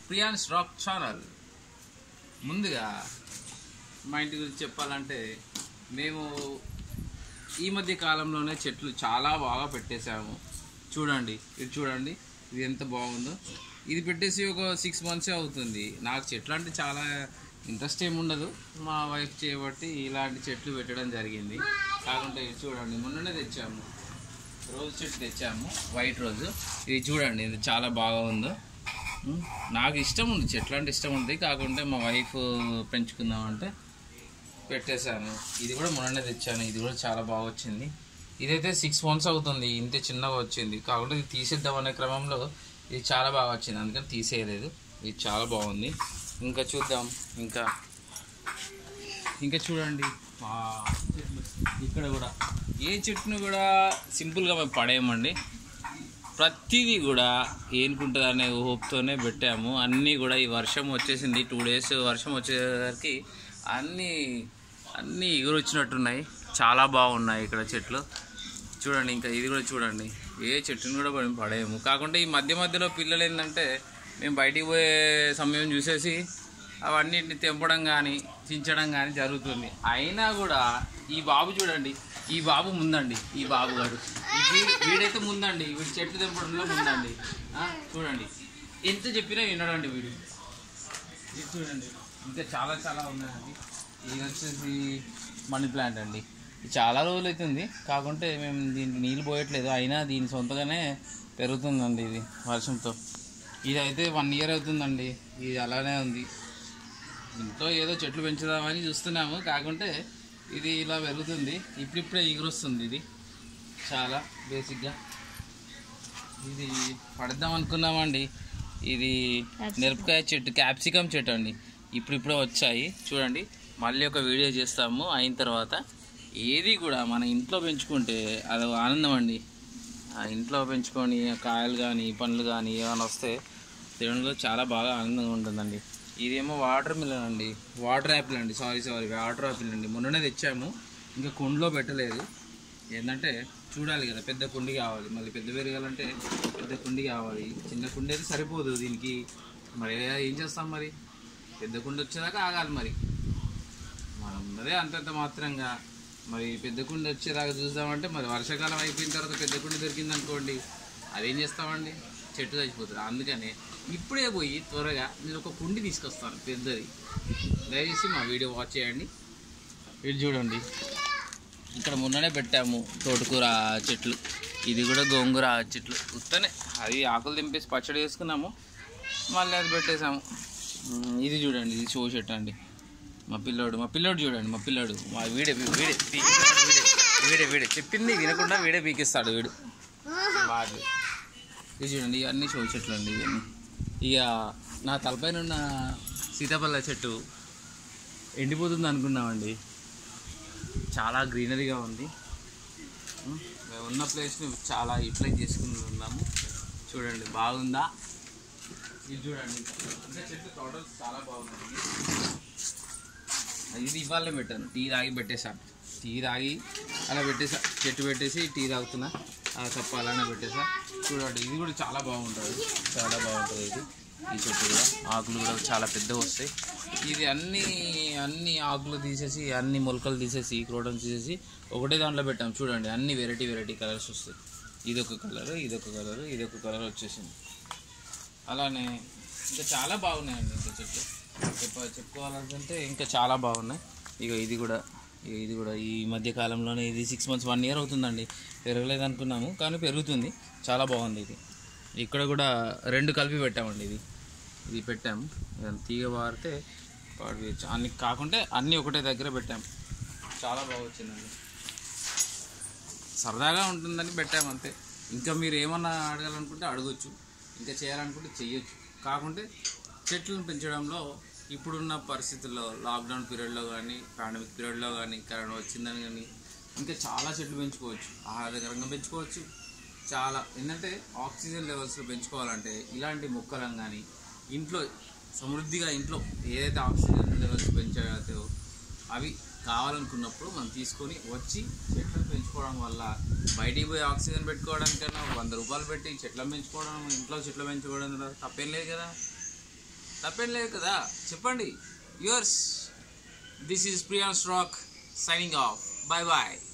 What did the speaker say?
Prions rock channel ముందుగా మా ఇంటి గురించి చెప్పాలంటే మేము ఈ మధ్య కాలంలోనే చెట్లు చాలా బాగా పెట్టేశాము చూడండి ఇది చూడండి ఇది ఎంత బాగుందో ఇది పెట్టేసి ఒక సిక్స్ మంత్సే అవుతుంది నాకు చెట్లు అంటే చాలా ఇంట్రెస్ట్ ఏమి ఉండదు మా వైఫ్ చేయబట్టి ఇలాంటి చెట్లు పెట్టడం జరిగింది కాకుంటే ఇది చూడండి మొన్ననే తెచ్చాము రోజు చెట్టు తెచ్చాము వైట్ రోజు ఇది చూడండి ఇది చాలా బాగా ఉందో ఉమ్, నాకు ఇష్టం ఉంది చెట్లు అంటే ఇష్టం ఉంది కాకుంటే మా వైఫ్ పెంచుకుందామంటే పెట్టేశాను ఇది కూడా మొన్ననే తెచ్చాను ఇది కూడా చాలా బాగా వచ్చింది ఇదైతే సిక్స్ మంత్స్ అవుతుంది ఇంత చిన్నగా వచ్చింది కాకుంటే ఇది తీసేద్దాం అనే క్రమంలో ఇది చాలా బాగా వచ్చింది అందుకని తీసేయలేదు ఇది చాలా బాగుంది ఇంకా చూద్దాం ఇంకా ఇంకా చూడండి ఆ చెట్లు ఇక్కడ కూడా ఏ చెట్టును కూడా సింపుల్గా మేము పడేయమండి ప్రతిదీ కూడా ఏనుకుంటుంది అనే హోప్తోనే పెట్టాము అన్నీ కూడా ఈ వర్షం వచ్చేసింది టూ డేస్ వర్షం వచ్చేసరికి అన్నీ అన్నీ ఎగురు వచ్చినట్టున్నాయి చాలా బాగున్నాయి ఇక్కడ చెట్లు చూడండి ఇంకా ఇది కూడా చూడండి ఏ చెట్టును కూడా మేము పడేయము కాకుండా ఈ మధ్య మధ్యలో పిల్లలు ఏంటంటే మేము బయటికి పోయే సమయం చూసేసి అవన్నిటిని తెంపడం కానీ చించడం కానీ జరుగుతుంది అయినా కూడా ఈ బాబు చూడండి ఈ బాబు ముందండి ఈ బాబు గారు ఈ వీడు- వీడైతే ముందండి వీడు చెట్లు తెంపడంలో ముందండి ఆ, చూడండి ఎంత చెప్పినా వినడండి వీడు ఇది చూడండి ఇంకా చాలా చాలా ఉన్నాయండి ఇది వచ్చేసి మనీ ప్లాంట్ అండి ఇది చాలా రోజులు అవుతుంది కాకుంటే మేము దీనికి నీళ్ళు పోయట్లేదు అయినా దీని సొంతగానే పెరుగుతుందండి ఇది వర్షంతో ఇది అయితే వన్ ఇయర్ అవుతుందండి ఇది అలానే ఉంది ఇంట్లో ఏదో చెట్లు పెంచుదామని చూస్తున్నాము కాకుంటే ఇది ఇలా పెరుగుతుంది ఇప్పుడిప్పుడే ఎగురొస్తుంది ఇది చాలా బేసిక్గా ఇది పడదాం అనుకున్నామండి ఇది మిరపకాయ చెట్టు క్యాప్సికమ్ చెట్టు అండి ఇప్పుడిప్పుడే వచ్చాయి చూడండి మళ్ళీ ఒక వీడియో చేస్తాము అయిన తర్వాత ఏది కూడా మన ఇంట్లో పెంచుకుంటే అది ఒక ఆనందం అండి ఆ ఇంట్లో పెంచుకొని ఆ కాయలు కానీ పండ్లు కానీ ఏమైనా వస్తే తినడంలో చాలా బాగా ఆనందంగా ఉంటుందండి ఇదేమో వాటర్ మిలన్ అండి వాటర్ యాపిల్ అండి సారీ సారీ వాటర్ యాపిల్ అండి మొన్ననే తెచ్చాము ఇంకా కుండలో పెట్టలేదు ఏంటంటే చూడాలి కదా పెద్ద కుండి కావాలి మళ్ళీ పెద్ద పెరగాలంటే పెద్ద కుండి కావాలి చిన్న కుండి అయితే సరిపోదు దీనికి మరి ఏం చేస్తాం మరి పెద్ద కుండి వచ్చేదాకా ఆగాలి మరి మనం ఉన్నదే అంతంత మాత్రంగా మరి పెద్ద కుండి వచ్చేదాకా చూద్దామంటే మరి వర్షాకాలం అయిపోయిన తర్వాత పెద్ద కుండి దొరికింది అనుకోండి అదేం చేస్తామండి చెట్టు చచ్చిపోతుంది అందుకని ఇప్పుడే పోయి త్వరగా నేను ఒక కుండి తీసుకొస్తాను పెద్దది దయచేసి మా వీడియో వాచ్ చేయండి ఇది చూడండి ఇక్కడ మొన్ననే పెట్టాము తోటకూర చెట్లు ఇది కూడా గోంగూర చెట్లు ఉత్తనే అది ఆకులు దింపేసి పచ్చడి చేసుకున్నాము మళ్ళీ అది పెట్టేసాము ఉమ్, ఇది చూడండి ఇది షో చెట్టు అండి మా పిల్లోడు మా పిల్లోడు చూడండి మా పిల్లోడు మా వీడే వీడే పీకిస్తాడు వీడే వీడే వీడే చెప్పింది వినకుండా వీడే పీకిస్తాడు వీడు వాడు ఇది చూడండి ఇవన్నీ షో చెట్లు అండి ఇవన్నీ ఇక నా తలపైన ఉన్న సీతాఫల చెట్టు ఎండిపోతుంది అనుకున్నామండి చాలా గ్రీనరీగా ఉంది ఉం, మేము ఉన్న ప్లేస్ని చాలా యూటిలైజ్ చేసుకుని ఉన్నాము చూడండి బాగుందా ఇది చూడండి ఇంకా చెట్లు టోటల్ చాలా బాగుందండి ఇది ఇవాళ పెట్టాను టీ తాగి పెట్టేశాను టీ తాగి అలా పెట్టేసా చెట్టు పెట్టేసి టీ తాగుతున్నా ఆ కప్ప అలానే పెట్టేసా చూడండి ఇది కూడా చాలా బాగుంటుంది చాలా బాగుంటుంది ఇది ఈ చెట్టు కూడా ఆకులు కూడా చాలా పెద్దగా వస్తాయి ఇది అన్ని అన్ని ఆకులు తీసేసి అన్ని మొలకలు తీసేసి క్రోటన్ తీసేసి ఒకటే దాంట్లో పెట్టాం చూడండి అన్ని వెరైటీ వెరైటీ కలర్స్ వస్తాయి ఇదొక కలర్ ఇదొక కలర్ ఇదొక కలర్ వచ్చేసింది అలానే ఇంకా చాలా బాగున్నాయండి ఇంకా చెట్లు చెప్ప చెప్పుకోవాలనుకుంటే ఇంకా చాలా బాగున్నాయి ఇక ఇది కూడా ఇక ఇది కూడా ఈ మధ్య కాలంలోనే ఇది సిక్స్ మంత్స్ వన్ ఇయర్ అవుతుందండి పెరగలేదు అనుకున్నాము కానీ పెరుగుతుంది చాలా బాగుంది ఇది ఇక్కడ కూడా రెండు కలిపి పెట్టామండి ఇది ఇది పెట్టాము ఏదైనా తీగ వారితే పాడు వేయచ్చు. అన్ని కాకుంటే అన్నీ ఒకటే దగ్గర పెట్టాము చాలా బాగా వచ్చిందండి సరదాగా ఉంటుందని పెట్టాము అంతే ఇంకా మీరు ఏమన్నా అడగాలనుకుంటే అడగొచ్చు ఇంకా చేయాలనుకుంటే చెయ్యొచ్చు కాకుంటే చెట్లను పెంచడంలో ఇప్పుడున్న పరిస్థితుల్లో లాక్డౌన్ పీరియడ్లో కానీ పాండమిక్ పీరియడ్లో కానీ కరోనా వచ్చిందని కానీ ఇంకా చాలా చెట్లు పెంచుకోవచ్చు ఆహ్లాదకరంగా పెంచుకోవచ్చు చాలా ఏంటంటే ఆక్సిజన్ లెవెల్స్లో పెంచుకోవాలంటే ఇలాంటి మొక్కలను కానీ ఇంట్లో సమృద్ధిగా ఇంట్లో ఏదైతే ఆక్సిజన్ లెవెల్స్ పెంచాలో అవి కావాలనుకున్నప్పుడు మనం తీసుకొని వచ్చి చెట్లను పెంచుకోవడం వల్ల బయటికి పోయి ఆక్సిజన్ పెట్టుకోవడానికన్నా వంద రూపాయలు పెట్టి చెట్లను పెంచుకోవడం ఇంట్లో చెట్లు పెంచుకోవడం తప్పేం లేదు కదా తప్పేం లేదు కదా చెప్పండి yours this is Priyansh Rock signing off bye bye